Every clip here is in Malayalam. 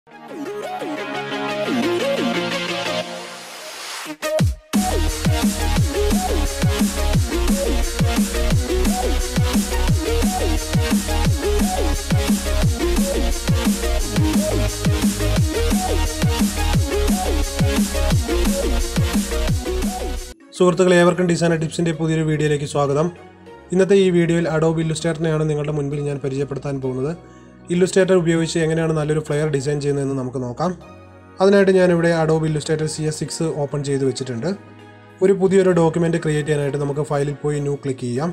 സുഹൃത്തുക്കളെ ഏവർക്കും ഡിസൈനർ ടിപ്സിൻ്റെ പുതിയൊരു വീഡിയോയിലേക്ക് സ്വാഗതം ഇന്നത്തെ ഈ വീഡിയോയിൽ അഡോബ് ഇല്ലുസ്ട്രേറ്ററിനെയാണ് നിങ്ങളുടെ മുൻപിൽ ഞാൻ പരിചയപ്പെടുത്താൻ പോകുന്നത് ഇല്ലുസ്ട്രേറ്റർ ഉപയോഗിച്ച് എങ്ങനെയാണ് നല്ലൊരു ഫ്ലെയർ ഡിസൈൻ ചെയ്യുന്നതെന്ന് നമുക്ക് നോക്കാം അതിനായിട്ട് ഞാനിവിടെ Adobe Illustrator C S six open ചെയ്ത് വെച്ചിട്ടുണ്ട് ഒരു പുതിയൊരു ഡോക്യുമെൻ്റ് ക്രിയേറ്റ് ചെയ്യാനായിട്ട് നമുക്ക് ഫയലിൽ പോയി ന്യൂ ക്ലിക്ക് ചെയ്യാം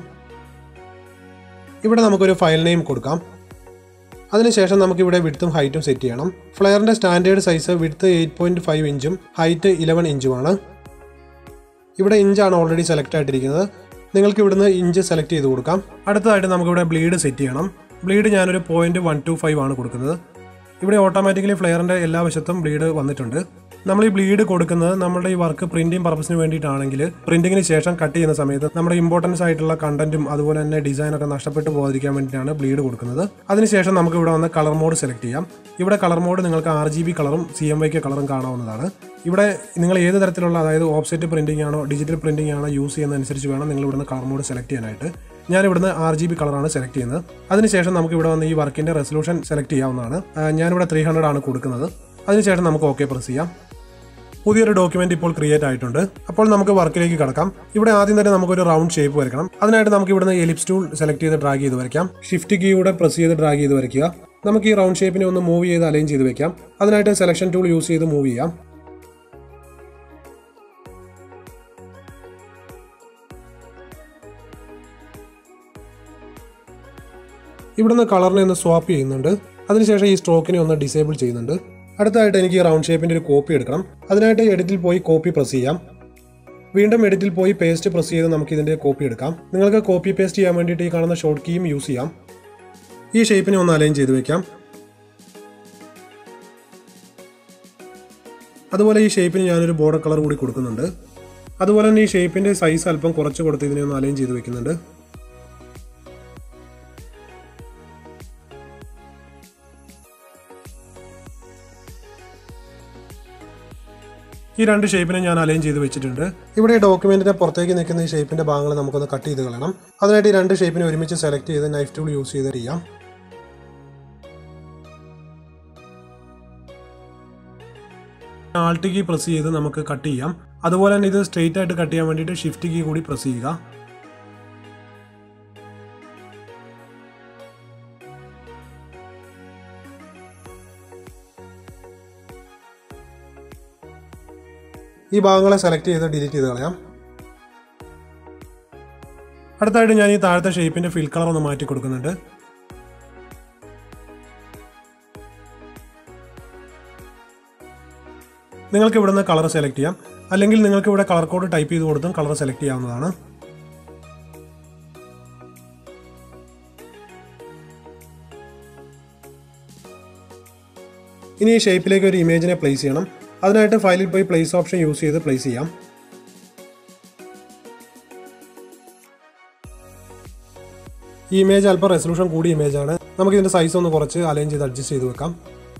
ഇവിടെ നമുക്കൊരു ഫയൽ നെയിം കൊടുക്കാം അതിനുശേഷം നമുക്കിവിടെ വിഡ്ത്തും ഹൈറ്റും സെറ്റ് ചെയ്യണം ഫ്ലെയറിൻ്റെ standard size width eight point five ഇഞ്ചും ഹൈറ്റ് ഇലവൻ ഇഞ്ചുമാണ് ഇവിടെ ഇഞ്ചാണ് ഓൾറെഡി സെലക്ട് ആയിട്ടിരിക്കുന്നത് നിങ്ങൾക്ക് ഇവിടുന്ന് ഇഞ്ച് സെലക്ട് ചെയ്ത് കൊടുക്കാം അടുത്തതായിട്ട് നമുക്കിവിടെ ബ്ലീഡ് സെറ്റ് ചെയ്യണം ബ്ലീഡ് ഞാനൊരു പോയിന്റ് വൺ ടു ഫൈവ് ആണ് കൊടുക്കുന്നത് ഇവിടെ ഓട്ടോമാറ്റിക്കലി ഫ്ലെയറിൻ്റെ എല്ലാ വശത്തും ബ്ലീഡ് വന്നിട്ടുണ്ട് നമ്മൾ ഈ ബ്ലീഡ് കൊടുക്കുന്നത് നമ്മുടെ ഈ വർക്ക് പ്രിന്റിംഗ് പർപ്പസിന് വേണ്ടിയിട്ടാണെങ്കിൽ പ്രിന്റിങ്ങിന് ശേഷം കട്ട് ചെയ്യുന്ന സമയത്ത് നമ്മുടെ ഇമ്പോർട്ടൻസ് ആയിട്ടുള്ള കണ്ടന്റും അതുപോലെ തന്നെ ഡിസൈനൊക്കെ നഷ്ടപ്പെട്ടു പോകാതിരിക്കാൻ വേണ്ടിയിട്ടാണ് ബ്ലീഡ് കൊടുക്കുന്നത് അതിനുശേഷം നമുക്ക് ഇവിടെ വന്ന് കളർ മോഡ് സെലക്ട് ചെയ്യാം ഇവിടെ കളർ മോഡ് നിങ്ങൾക്ക് ആർ ജി ബി കളറും സി എം വൈക്ക് കളറും കാണാവുന്നതാണ് ഇവിടെ നിങ്ങൾ ഏത് തരത്തിലുള്ള അതായത് ഓഫ്സെറ്റ് പ്രിന്റിംഗ് ആണോ ഡിജിറ്റൽ പ്രിന്റിംഗ് ആണോ യൂസ് ചെയ്യുന്നതനുസരിച്ച് വേണം നിങ്ങൾ ഇവിടുന്ന് കളർ മോഡ് സെലക്ട് ചെയ്യാനായിട്ട് ഞാൻ ഇവിടുന്ന് ആർ ജി ബി കളറാണ് സെലക്ട് ചെയ്യുന്നത് അതിനുശേഷം നമുക്ക് ഇവിടെ വന്ന് ഈ വർക്കിന്റെ റെസൊല്യൂഷൻ സെലക്ട് ചെയ്യാവുന്നതാണ് ആ, ഞാനിവിടെ ത്രീ ഹൺഡ്രഡ് ആണ് കൊടുക്കുന്നത് അതിനുശേഷം നമുക്ക് ഓക്കെ പ്രസ് ചെയ്യാം പുതിയൊരു ഡോക്യുമെന്റ് ഇപ്പോൾ ക്രിയേറ്റ് ആയിട്ടുണ്ട് അപ്പോൾ നമുക്ക് വർക്കിലേക്ക് കടക്കാം ഇവിടെ ആദ്യം തന്നെ നമുക്കൊരു റൗണ്ട് ഷേപ്പ് വരയ്ക്കണം അതിനായിട്ട് നമുക്ക് ഇവിടുന്ന് എലിപ്സ് ടൂൾ സെലക്ട് ചെയ്ത് ഡ്രാഗ് ചെയ്ത് വരയ്ക്കാം ഷിഫ്റ്റ് കീയുടെ പ്രസ് ചെയ്ത് ഡ്രാഗ് ചെയ്ത് വരയ്ക്കുക നമുക്ക് ഈ റൗണ്ട് ഷേപ്പിനെ ഒന്ന് മൂവ് ചെയ്ത് അലൈൻ ചെയ്ത് വെക്കാം അതിനായിട്ട് സെലക്ഷൻ ടൂൾ യൂസ് ചെയ്ത് മൂവ് ചെയ്യാം ഇവിടുന്ന് കളറിനെ ഒന്ന് സ്വാപ്പ് ചെയ്യുന്നുണ്ട് അതിനുശേഷം ഈ സ്ട്രോക്കിനെ ഒന്ന് ഡിസേബിൾ ചെയ്യുന്നുണ്ട് അടുത്തായിട്ട് എനിക്ക് ഈ റൗണ്ട് ഷേപ്പിന്റെ ഒരു കോപ്പി എടുക്കണം അതിനായിട്ട് എഡിറ്റിൽ പോയി കോപ്പി പ്രസ് ചെയ്യാം വീണ്ടും എഡിറ്റിൽ പോയി പേസ്റ്റ് പ്രസ് ചെയ്ത് നമുക്ക് ഇതിന്റെ കോപ്പി എടുക്കാം നിങ്ങൾക്ക് കോപ്പി പേസ്റ്റ് ചെയ്യാൻ വേണ്ടിയിട്ട് ഈ കാണുന്ന ഷോർട്ട് കീയും യൂസ് ചെയ്യാം ഈ ഷേപ്പിനെ ഒന്ന് അലൈൻ ചെയ്ത് വെക്കാം അതുപോലെ ഈ ഷേപ്പിന് ഞാനൊരു ബോർഡർ കളർ കൂടി കൊടുക്കുന്നുണ്ട് അതുപോലെ തന്നെ ഈ ഷേപ്പിന്റെ സൈസ് അല്പം കുറച്ച് കൊടുത്ത് ഇതിനെ ഒന്ന് അലൈൻ ചെയ്ത് വെക്കുന്നുണ്ട് ഈ രണ്ട് ഷേപ്പിനെ ഞാൻ അലൈൻ ചെയ്ത് വെച്ചിട്ടുണ്ട് ഇവിടെ ഡോക്യുമെന്റിന്റെ പുറത്തേക്ക് നിൽക്കുന്ന ഈ ഷേപ്പിന്റെ ഭാഗങ്ങൾ നമുക്കൊന്ന് കട്ട് ചെയ്ത് കളയണം അതിനായിട്ട് ഈ രണ്ട് ഷേപ്പിനെ ഒരുമിച്ച് സെലക്ട് ചെയ്ത് നൈഫ് ടൂൾ യൂസ് ചെയ്ത് ചെയ്യാം ആൾട്ട് കീ പ്രസ് ചെയ്ത് നമുക്ക് കട്ട് ചെയ്യാം അതുപോലെ തന്നെ ഇത് സ്ട്രെയിറ്റ് ആയിട്ട് കട്ട് ചെയ്യാൻ വേണ്ടിയിട്ട് ഷിഫ്റ്റ് കീ കൂടി പ്രസ് ചെയ്യുക ഈ ഭാഗങ്ങളെ സെലക്ട് ചെയ്ത് ഡിലീറ്റ് ചെയ്ത് കളയാം അടുത്തായിട്ട് ഞാൻ ഈ താഴത്തെ ഷേപ്പിന്റെ ഫിൽ കളർ ഒന്ന് മാറ്റി കൊടുക്കുന്നുണ്ട് നിങ്ങൾക്ക് ഇവിടുന്ന് കളർ സെലക്ട് ചെയ്യാം അല്ലെങ്കിൽ നിങ്ങൾക്ക് ഇവിടെ കളർ കോഡ് ടൈപ്പ് ചെയ്ത് കൊടുത്തും കളർ സെലക്ട് ചെയ്യാവുന്നതാണ് ഇനി ഈ ഷേപ്പിലേക്ക് ഒരു ഇമേജിനെ പ്ലേസ് ചെയ്യണം അതിനായിട്ട് ഫയലിൽ പോയി പ്ലേസ് ഓപ്ഷൻ യൂസ് ചെയ്ത് പ്ലേസ് ചെയ്യാം ഈ ഇമേജ് അല്പം റെസൊല്യൂഷൻ കൂടിയ ഇമേജ് ആണ് നമുക്ക് ഇതിന്റെ സൈസ് ഒന്ന് കുറച്ച് അലൈൻ ചെയ്ത് അഡ്ജസ്റ്റ് ചെയ്ത് വെക്കാം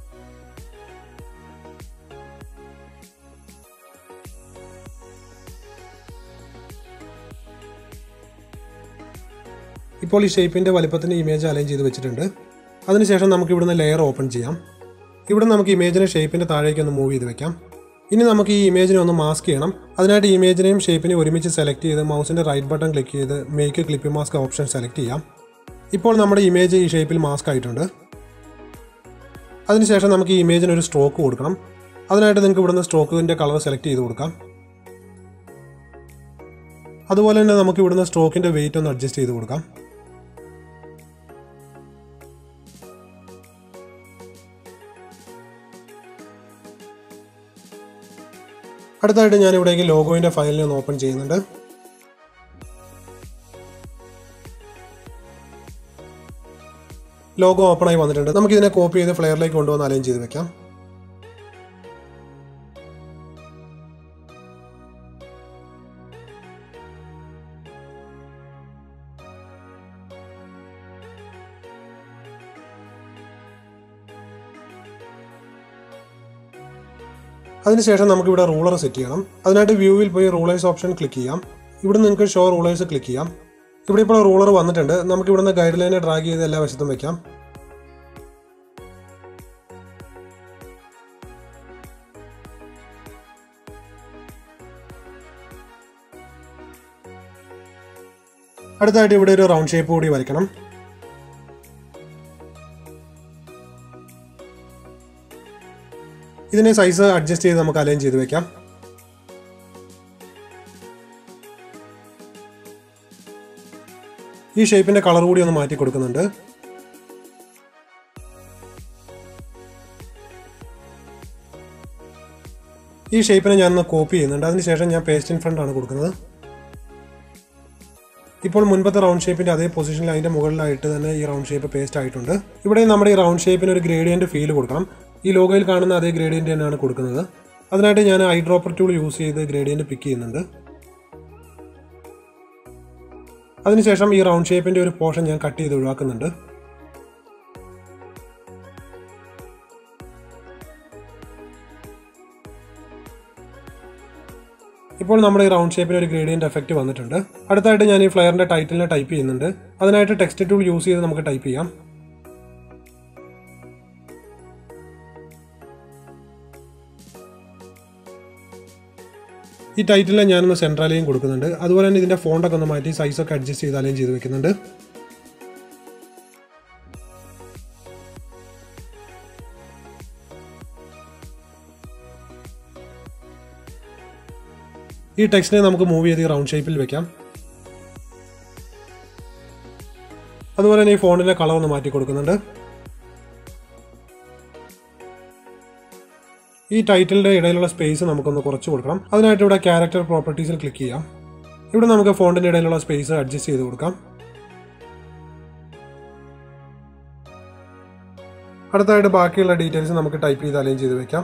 ഇപ്പോൾ ഈ ഷേപ്പിന്റെ വലിപ്പത്തിന് ഇമേജ് അലൈൻ ചെയ്ത് വെച്ചിട്ടുണ്ട് അതിനുശേഷം നമുക്ക് ഇവിടുന്ന് ലെയർ ഓപ്പൺ ചെയ്യാം ഇവിടെ നമുക്ക് ഇമേജിനെ ഷേപ്പിന്റെ താഴേക്ക് ഒന്ന് മൂവ് ചെയ്ത് വെക്കാം ഇനി നമുക്ക് ഈ ഇമേജിനെ ഒന്ന് മാസ്ക് ചെയ്യണം അതിനായിട്ട് ഈ ഇമേജിനെയും ഷേപ്പിനെയും ഒരുമിച്ച് സെലക്ട് ചെയ്ത് മൗസിന്റെ റൈറ്റ് ബട്ടൺ ക്ലിക്ക് ചെയ്ത് make clip mask option select ചെയ്യാം ഇപ്പോൾ നമ്മുടെ ഇമേജ് ഈ ഷേപ്പിൽ മാസ്ക് ആയിട്ടുണ്ട് അതിനുശേഷം നമുക്ക് ഈ ഇമേജിന് ഒരു സ്ട്രോക്ക് കൊടുക്കണം അതിനായിട്ട് നിങ്ങൾക്ക് ഇവിടുന്ന് സ്ട്രോക്കിന്റെ കളർ സെലക്ട് ചെയ്ത് കൊടുക്കാം അതുപോലെ തന്നെ നമുക്ക് ഇവിടുന്ന് സ്ട്രോക്കിന്റെ വെയിറ്റ് ഒന്ന് അഡ്ജസ്റ്റ് ചെയ്ത് കൊടുക്കാം അടുത്തായിട്ട് ഞാൻ ഇവിടേക്ക് ലോഗോയിന്റെ ഫയലിനെ ഒന്ന് ഓപ്പൺ ചെയ്യുന്നുണ്ട് ലോഗോ ഓപ്പൺ ആയി വന്നിട്ടുണ്ട് നമുക്ക് ഇതിനെ കോപ്പി ചെയ്ത് ഫ്ലെയറിലേക്ക് കൊണ്ടുവന്ന് അലൈൻ ചെയ്ത് വെക്കാം അതിനുശേഷം നമുക്കിവിടെ റൂളർ സെറ്റ് ചെയ്യണം അതിനായിട്ട് വ്യൂവിൽ പോയി റൂളേഴ്സ് ഓപ്ഷൻ ക്ലിക്ക് ചെയ്യാം ഇവിടെ നിങ്ങൾക്ക് ഷോ റൂളേഴ്സ് ക്ലിക്ക് ചെയ്യാം ഇവിടെ ഇപ്പോൾ റൂളർ വന്നിട്ടുണ്ട് നമുക്ക് ഇവിടുന്ന് ഗൈഡ് ലൈനെ ഡ്രാഗ് ചെയ്ത് എല്ലാ വശത്തും വെക്കാം അടുത്തായിട്ട് ഇവിടെ ഒരു റൗണ്ട് ഷേപ്പ് കൂടി വരയ്ക്കണം ഇതിനെ സൈസ് അഡ്ജസ്റ്റ് ചെയ്ത് നമുക്ക് അലൈൻ ചെയ്ത് വെക്കാം ഈ ഷേപ്പിന്റെ കളർ കൂടി ഒന്ന് മാറ്റി കൊടുക്കുന്നുണ്ട് ഈ ഷേപ്പിനെ ഞാനൊന്ന് കോപ്പി ചെയ്യുന്നുണ്ട് അതിനുശേഷം ഞാൻ പേസ്റ്റ് ഇൻ ഫ്രണ്ട് ആണ് കൊടുക്കുന്നത് ഇപ്പോൾ മുൻപത്തെ റൗണ്ട് ഷേപ്പിന്റെ അതേ പൊസിഷനിൽ അതിന്റെ മുകളിലായിട്ട് തന്നെ ഈ റൗണ്ട് ഷേപ്പ് പേസ്റ്റ് ആയിട്ടുണ്ട് ഇവിടെ നമ്മുടെ ഈ റൗണ്ട് ഷേപ്പിന് ഒരു ഗ്രേഡിയന്റ് ഫീൽ കൊടുക്കണം ഈ ലോഗോയിൽ കാണുന്ന അതേ ഗ്രേഡിയന്റ് തന്നെയാണ് കൊടുക്കുന്നത് അതിനായിട്ട് ഞാൻ ഐ ഡ്രോപ്പർ ടൂൾ യൂസ് ചെയ്ത് ഗ്രേഡിയന്റ് പിക്ക് ചെയ്യുന്നുണ്ട് അതിനുശേഷം ഈ റൗണ്ട് ഷേപ്പിന്റെ ഒരു പോർഷൻ ഞാൻ കട്ട് ചെയ്ത് ഒഴിവാക്കുന്നുണ്ട് ഇപ്പോൾ നമ്മുടെ ഈ റൗണ്ട് ഷേപ്പിന് ഒരു ഗ്രേഡിയന്റ് എഫക്റ്റ് വന്നിട്ടുണ്ട് അടുത്തായിട്ട് ഞാൻ ഈ ഫ്ലെയറിന്റെ ടൈറ്റിലിനെ ടൈപ്പ് ചെയ്യുന്നുണ്ട് അതിനായിട്ട് ടെക്സ്റ്റ് ടൂൾ യൂസ് ചെയ്ത് നമുക്ക് ടൈപ്പ് ചെയ്യാം ഈ ടൈറ്റിലിനെ ഞാനൊന്ന് സെൻട്രലയും കൊടുക്കുന്നുണ്ട് അതുപോലെ തന്നെ ഇതിന്റെ ഫോണ്ടൊക്കെ ഒന്ന് മാറ്റി സൈസൊക്കെ അഡ്ജസ്റ്റ് ചെയ്ത് അലൈൻ ചെയ്ത് വെക്കുന്നുണ്ട് ഈ ടെക്സ്റ്റിനെ നമുക്ക് മൂവ് ചെയ്ത് ഈ റൗണ്ട് ഷേപ്പിൽ വെക്കാം അതുപോലെ തന്നെ ഈ ഫോണിന്റെ കളർ ഒന്ന് മാറ്റി കൊടുക്കുന്നുണ്ട് ഈ ടൈറ്റിലിന്റെ ഇടയിലുള്ള സ്പേസ് നമുക്കൊന്ന് കുറച്ച് കൊടുക്കണം അതിനായിട്ട് ഇവിടെ ക്യാരക്ടർ പ്രോപ്പർട്ടീസിൽ ക്ലിക്ക് ചെയ്യാം ഇവിടെ നമുക്ക് ഫോണ്ടിന്റെ ഇടയിലുള്ള സ്പേസ് അഡ്ജസ്റ്റ് ചെയ്ത് കൊടുക്കാം അടുത്തായിട്ട് ബാക്കിയുള്ള ഡീറ്റെയിൽസ് നമുക്ക് ടൈപ്പ് ചെയ്ത് അലൈൻ ചെയ്ത് വെക്കാം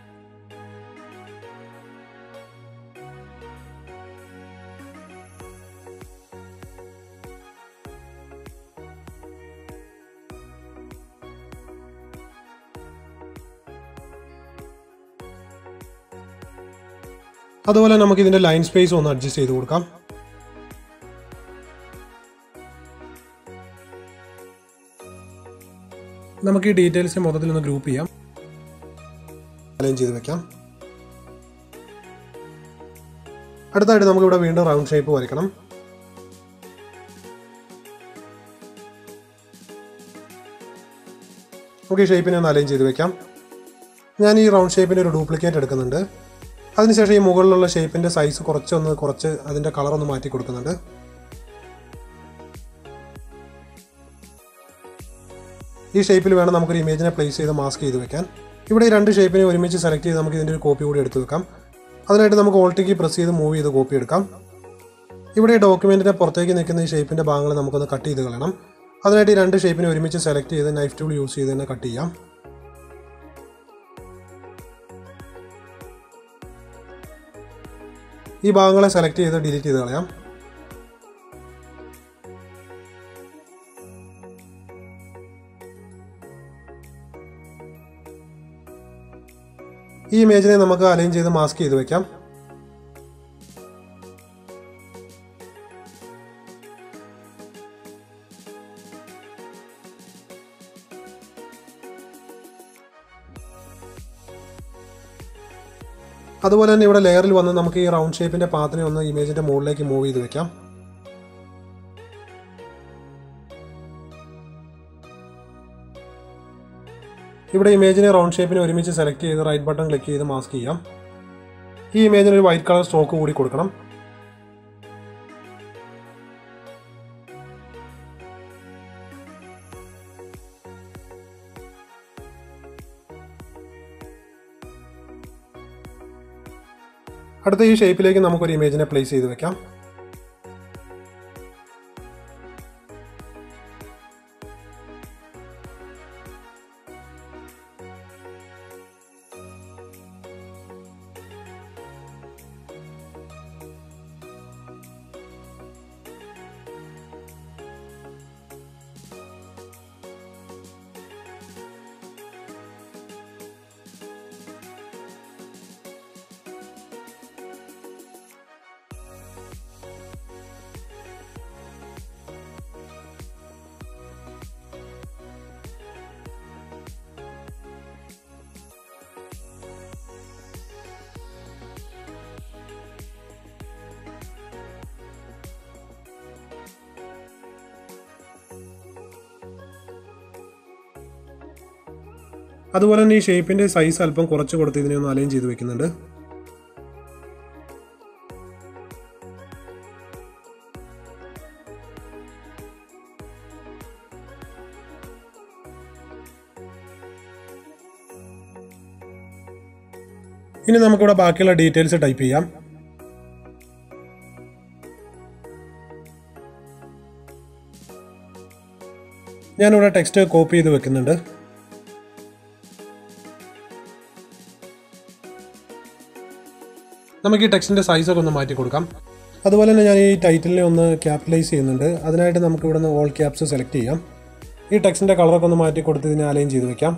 അതുപോലെ നമുക്ക് ഇതിന്റെ ലൈൻ സ്പേസ് ഒന്ന് അഡ്ജസ്റ്റ് ചെയ്ത് കൊടുക്കാം നമുക്ക് ഈ ഡീറ്റെയിൽസ് മൊത്തത്തിൽ ഒന്ന് ഗ്രൂപ്പ് ചെയ്യാം അലൈൻ ചെയ്ത് വെക്കാം അടുത്തായിട്ട് നമുക്ക് ഇവിടെ വീണ്ടും റൗണ്ട് ഷേപ്പ് വരയ്ക്കണം നമുക്ക് ഈ ഷേപ്പിനെ ഒന്ന് അലൈൻ ചെയ്ത് വെക്കാം ഞാൻ ഈ റൗണ്ട് ഷേപ്പിൻ്റെ ഒരു ഡ്യൂപ്ലിക്കേറ്റ് എടുക്കുന്നുണ്ട് അതിനുശേഷം ഈ മുകളിലുള്ള ഷേപ്പിൻ്റെ സൈസ് കുറച്ചൊന്ന് കുറച്ച് അതിൻ്റെ കളർ ഒന്ന് മാറ്റി കൊടുക്കുന്നുണ്ട് ഈ ഷേപ്പിൽ വേണം നമുക്കൊരു ഇമേജിനെ പ്ലേസ് ചെയ്ത് മാസ്ക് ചെയ്ത് വെക്കാൻ ഇവിടെ ഈ രണ്ട് ഷേപ്പിനെ ഒരുമിച്ച് സെലക്ട് ചെയ്ത് നമുക്ക് ഇതിൻ്റെ ഒരു കോപ്പി കൂടി എടുത്ത് വെക്കാം അതിനായിട്ട് നമുക്ക് ഓൾട്ടിക്ക് പ്രസ് ചെയ്ത് മൂവ് ചെയ്ത് കോപ്പി എടുക്കാം ഇവിടെ ഈ ഡോക്യുമെൻറ്റിൻ്റെ പുറത്തേക്ക് നിൽക്കുന്ന ഈ ഷേപ്പിൻ്റെ ഭാഗങ്ങൾ നമുക്കൊന്ന് കട്ട് ചെയ്ത് കളയണം അതിനായിട്ട് ഈ രണ്ട് ഷേപ്പിനെ ഒരുമിച്ച് സെലക്ട് ചെയ്ത് നൈഫ് ടൂൾ യൂസ് ചെയ്ത് തന്നെ കട്ട് ചെയ്യാം ഈ ഭാഗങ്ങളെ സെലക്ട് ചെയ്ത് ഡിലീറ്റ് ചെയ്ത് കളയാം ഈ ഇമേജിനെ നമുക്ക് അലൈൻ ചെയ്ത് മാസ്ക് ചെയ്ത് വെക്കാം അതുപോലെ തന്നെ ഇവിടെ ലെയറിൽ വന്ന് നമുക്ക് ഈ റൗണ്ട് ഷേപ്പിന്റെ പാത്തിനെ ഒന്ന് ഇമേജിന്റെ മുകളിലേക്ക് മൂവ് ചെയ്ത് വെക്കാം ഇവിടെ ഇമേജിനെ റൗണ്ട് ഷേപ്പിനെ ഒരുമിച്ച് സെലക്ട് ചെയ്ത് റൈറ്റ് ബട്ടൺ ക്ലിക്ക് ചെയ്ത് മാസ്ക് ചെയ്യാം ഈ ഇമേജിന് ഒരു വൈറ്റ് കളർ സ്ട്രോക്ക് കൂടി കൊടുക്കണം അടുത്ത ഈ ഷേപ്പിലേക്ക് നമുക്കൊരു ഇമേജിനെ പ്ലേസ് ചെയ്ത് വെക്കാം അതുപോലെ തന്നെ ഈ ഷേപ്പിൻ്റെ സൈസ് അല്പം കുറച്ച് കൊടുത്ത് ഇതിനെ ഒന്ന് അലൈൻ ചെയ്ത് വെക്കുന്നുണ്ട് ഇനി നമുക്കിവിടെ ബാക്കിയുള്ള ഡീറ്റെയിൽസ് ടൈപ്പ് ചെയ്യാം ഞാനിവിടെ ടെക്സ്റ്റ് കോപ്പി ചെയ്ത് വെക്കുന്നുണ്ട് നമുക്ക് ഈ ടെക്സ്റ്റിൻ്റെ സൈസൊക്കെ ഒന്ന് മാറ്റി കൊടുക്കാം അതുപോലെ തന്നെ ഞാൻ ഈ ടൈറ്റിലിനെ ഒന്ന് ക്യാപിറ്റലൈസ് ചെയ്യുന്നുണ്ട് അതിനായിട്ട് നമുക്ക് ഇവിടെ നിന്ന് ഓൾ ക്യാപ്സ് സെലക്ട് ചെയ്യാം ഈ ടെക്സ്റ്റിൻ്റെ കളറൊക്കെ ഒന്ന് മാറ്റി കൊടുത്ത് ഇതിനെ അലൈൻ ചെയ്ത് വെക്കാം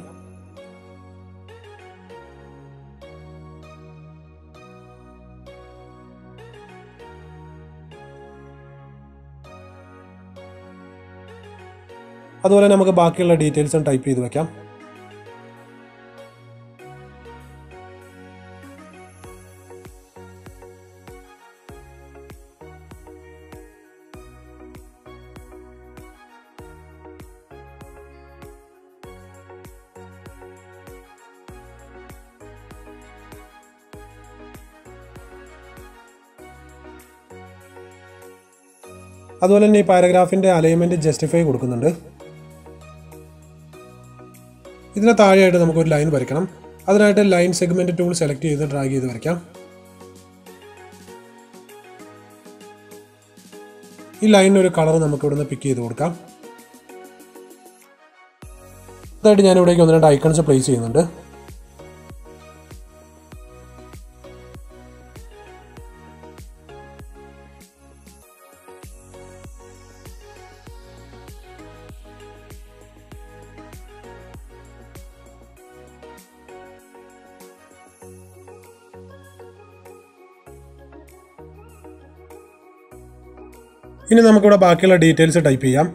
അതുപോലെ നമുക്ക് ബാക്കിയുള്ള ഡീറ്റെയിൽസും ടൈപ്പ് ചെയ്ത് വെക്കാം അതുപോലെ തന്നെ ഈ പാരഗ്രാഫിൻ്റെ അലൈൻമെൻറ്റ് ജസ്റ്റിഫൈ കൊടുക്കുന്നുണ്ട് ഇതിന് താഴെയായിട്ട് നമുക്കൊരു ലൈൻ വരയ്ക്കണം അതിനായിട്ട് ലൈൻ സെഗ്മെൻറ്റ് ടൂൾ സെലക്ട് ചെയ്ത് ഡ്രാഗ് ചെയ്ത് വരയ്ക്കാം ഈ ലൈനിന് ഒരു കളർ നമുക്ക് ഇവിടുന്ന് പിക്ക് ചെയ്ത് കൊടുക്കാം അതായിട്ട് ഞാൻ ഇവിടേക്ക് ഒന്ന് രണ്ട് ഐക്കൺസ് പ്ലേസ് ചെയ്യുന്നുണ്ട് ഇനി നമുക്കിവിടെ ബാക്കിയുള്ള ഡീറ്റെയിൽസ് ടൈപ്പ് ചെയ്യാം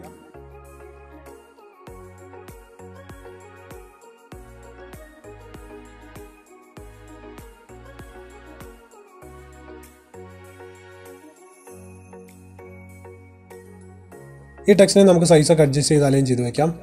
ഈ ടെക്സ്റ്റിനെ നമുക്ക് സൈസൊക്കെ അഡ്ജസ്റ്റ് ചെയ്ത് അലൈൻ ചെയ്ത് വെക്കാം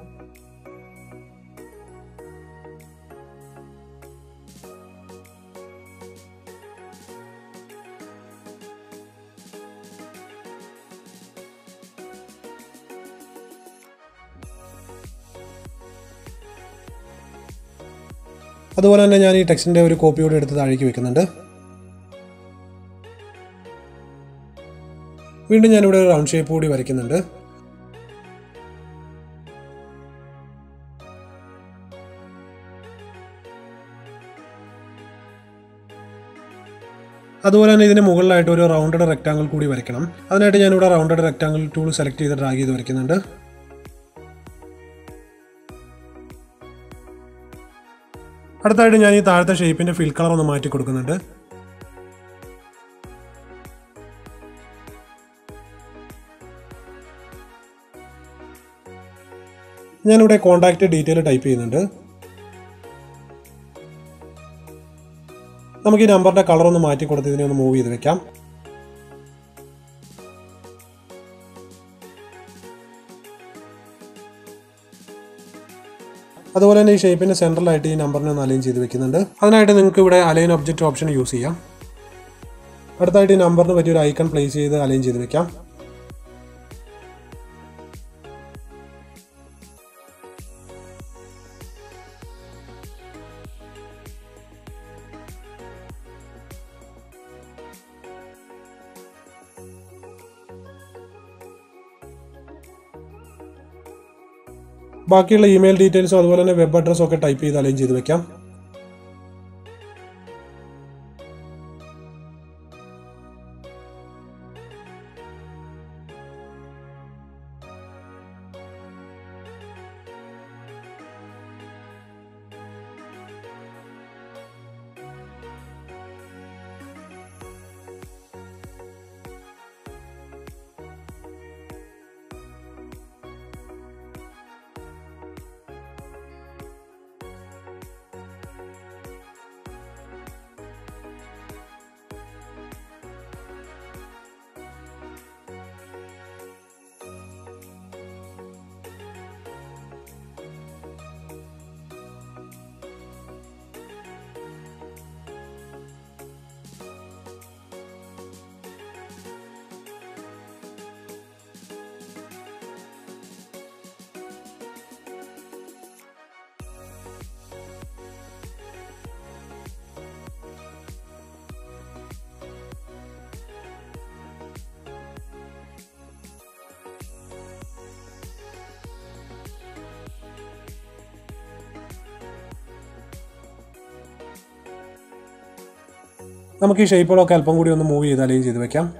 അതുപോലെ തന്നെ ഞാൻ ഈ ടെക്സ്റ്റിൻ്റെ ഒരു കോപ്പി കൂടി എടുത്ത് താഴേക്ക് വെക്കുന്നുണ്ട് വീണ്ടും ഞാനിവിടെ ഒരു റൗണ്ട് ഷേപ്പ് കൂടി വരയ്ക്കുന്നുണ്ട് അതുപോലെ തന്നെ ഇതിന് മുകളിലായിട്ട് ഒരു റൗണ്ടഡ് റെക്റ്റാങ്കിൾ കൂടി വരയ്ക്കണം അതിനായിട്ട് ഞാനിവിടെ റൗണ്ടഡ് റെക്റ്റാങ്കിൾ ടൂൾ സെലക്ട് ചെയ്ത് ഡ്രാഗ് ചെയ്ത് വരയ്ക്കുന്നുണ്ട് അടുത്തായിട്ട് ഞാൻ ഈ താഴത്തെ ഷേപ്പിന്റെ ഫിൽ കളർ ഒന്ന് മാറ്റി കൊടുക്കുന്നുണ്ട് ഞാനിവിടെ കോണ്ടാക്ട് ഡീറ്റെയിൽ ടൈപ്പ് ചെയ്യുന്നുണ്ട് നമുക്ക് ഈ നമ്പറിന്റെ കളർ ഒന്ന് മാറ്റി കൊടുത്ത് ഇതിനെ ഒന്ന് മൂവ് ചെയ്ത് വെക്കാം അതുപോലെ തന്നെ ഈ ഷേപ്പിന്റെ സെൻട്രലായിട്ട് ഈ നമ്പറിനെ ഒന്ന് അലൈൻ ചെയ്ത് വെക്കുന്നുണ്ട് അതിനായിട്ട് നിങ്ങൾക്ക് ഇവിടെ അലൈൻ ഒബ്ജക്റ്റ് ഓപ്ഷൻ യൂസ് ചെയ്യാം അടുത്തായിട്ട് ഈ നമ്പറിന് പറ്റിയ ഒരു ഐക്കൺ പ്ലേസ് ചെയ്ത് അലൈൻ ചെയ്ത് വെക്കാം ബാക്കിയുള്ള ഇമെയിൽ ഡീറ്റെയിൽസും അതുപോലെ തന്നെ വെബ് അഡ്രസ്സും ഒക്കെ ടൈപ്പ് ചെയ്ത് അലൈൻ ചെയ്ത് വെക്കാം നമുക്ക് ഈ ഷേപ്പുകളൊക്കെ അല്പം കൂടി ഒന്ന് മൂവ് ചെയ്ത് അലൈൻ ചെയ്ത് വെക്കാം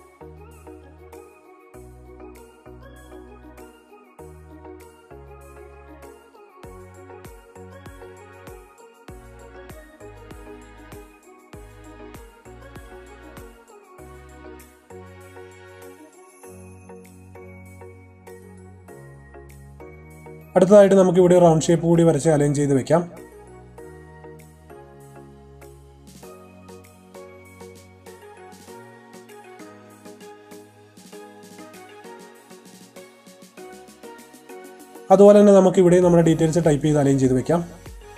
അടുത്തതായിട്ട് നമുക്ക് ഇവിടെ റൗണ്ട് ഷേപ്പ് കൂടി വരച്ച് അലൈൻ ചെയ്ത് വെക്കാം അതുപോലെ തന്നെ നമുക്ക് ഇവിടെ നമ്മുടെ ഡീറ്റെയിൽസ് ടൈപ്പ് ചെയ്ത് അലൈൻ ചെയ്ത് വെക്കാം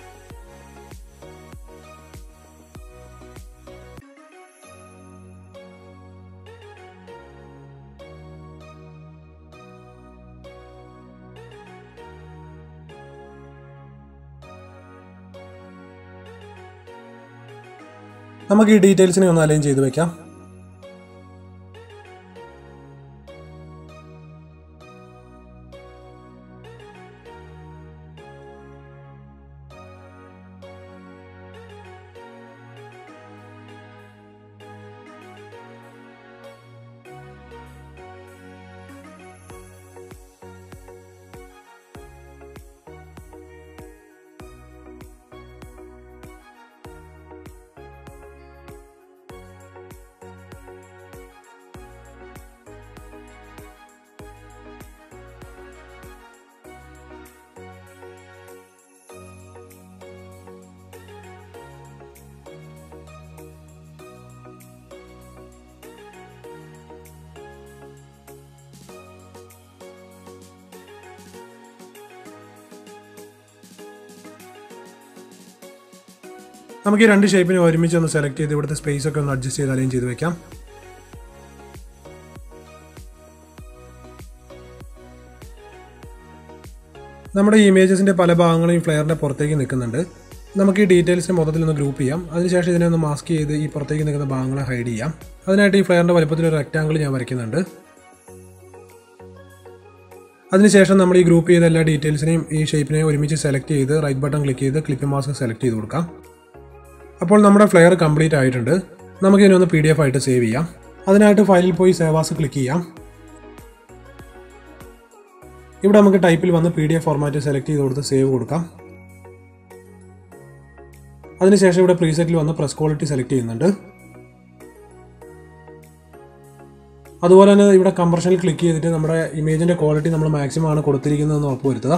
നമുക്ക് ഈ ഡീറ്റെയിൽസിനെ ഒന്ന് അലൈൻ ചെയ്ത് വെക്കാം നമുക്ക് ഈ രണ്ട് ഷേപ്പിനെ ഒരുമിച്ച് ഒന്ന് സെലക്ട് ചെയ്ത് ഇവിടുത്തെ സ്പേസ് ഒക്കെ ഒന്ന് അഡ്ജസ്റ്റ് ചെയ്ത് അലൈൻ ചെയ്ത് വെക്കാം നമ്മുടെ ഈ ഇമേജസിന്റെ പല ഭാഗങ്ങളും ഈ ഫ്ലെയറിന്റെ പുറത്തേക്ക് നിൽക്കുന്നുണ്ട് നമുക്ക് ഈ ഡീറ്റെയിൽസിനെ മൊത്തത്തിൽ ഒന്ന് ഗ്രൂപ്പ് ചെയ്യാം അതിനുശേഷം ഇതിനെ ഒന്ന് മാസ്ക് ചെയ്ത് ഈ പുറത്തേക്ക് നിൽക്കുന്ന ഭാഗങ്ങളെ ഹൈഡ് ചെയ്യാം അതിനായിട്ട് ഈ ഫ്ലെയറിന്റെ വലുപ്പത്തിൽ ഒരു റെക്റ്റാങ്കിൾ ഞാൻ വരയ്ക്കുന്നുണ്ട് അതിനുശേഷം നമ്മൾ ഈ ഗ്രൂപ്പ് ചെയ്ത എല്ലാ ഡീറ്റെയിൽസിനെയും ഈ ഷേപ്പിനെയും ഒരുമിച്ച് സെലക്ട് ചെയ്ത് റൈറ്റ് ബട്ടൺ ക്ലിക്ക് ചെയ്ത് ക്ലിപ്പ് മാസ്ക് സെലക്ട് ചെയ്ത് കൊടുക്കാം അപ്പോൾ നമ്മുടെ ഫ്ലെയർ കംപ്ലീറ്റ് ആയിട്ടുണ്ട് നമുക്ക് ഇതിനൊന്ന് പി ഡി എഫ് ആയിട്ട് സേവ് ചെയ്യാം അതിനായിട്ട് ഫയലിൽ പോയി സേവാസ് ക്ലിക്ക് ചെയ്യാം ഇവിടെ നമുക്ക് ടൈപ്പിൽ വന്ന് P D F format select ചെയ്ത് കൊടുത്ത് സേവ് കൊടുക്കാം അതിനുശേഷം ഇവിടെ പ്രീസെറ്റിൽ വന്ന് പ്രസ് ക്വാളിറ്റി സെലക്ട് ചെയ്യുന്നുണ്ട് അതുപോലെ തന്നെ ഇവിടെ കംപ്രഷനിൽ ക്ലിക്ക് ചെയ്തിട്ട് നമ്മുടെ ഇമേജിന്റെ ക്വാളിറ്റി നമ്മൾ മാക്സിമം ആണ് കൊടുത്തിരിക്കുന്നതെന്ന് ഉറപ്പുവരുത്തുക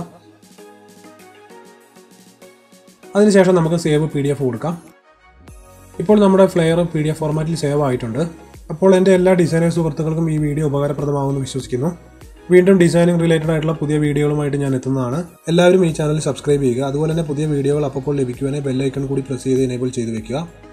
അതിനുശേഷം നമുക്ക് സേവ് പി ഡി എഫ് കൊടുക്കാം ഇപ്പോൾ നമ്മുടെ ഫ്ലെയർ പി ഡി എഫ് ഫോർമാറ്റിൽ സേവ് ആയിട്ടുണ്ട് അപ്പോൾ എൻ്റെ എല്ലാ ഡിസൈനേഴ്സ് സുഹൃത്തുക്കൾക്കും ഈ വീഡിയോ ഉപകാരപ്രദമാകുമെന്ന് വിശ്വസിക്കുന്നു വീണ്ടും ഡിസൈനിങ് റിലേറ്റഡ് ആയിട്ടുള്ള പുതിയ വീഡിയോകളുമായിട്ട് ഞാൻ എത്തുന്നതാണ് എല്ലാവരും ഈ ചാനൽ സബ്സ്ക്രൈബ് ചെയ്യുക അതുപോലെ തന്നെ പുതിയ വീഡിയോകൾ അപ്പോൾ ലഭിക്കുവാനായി ബെല്ലൈക്കൺ കൂടി പ്രസ് ചെയ്ത് എനേബിൾ ചെയ്ത് വെക്കുക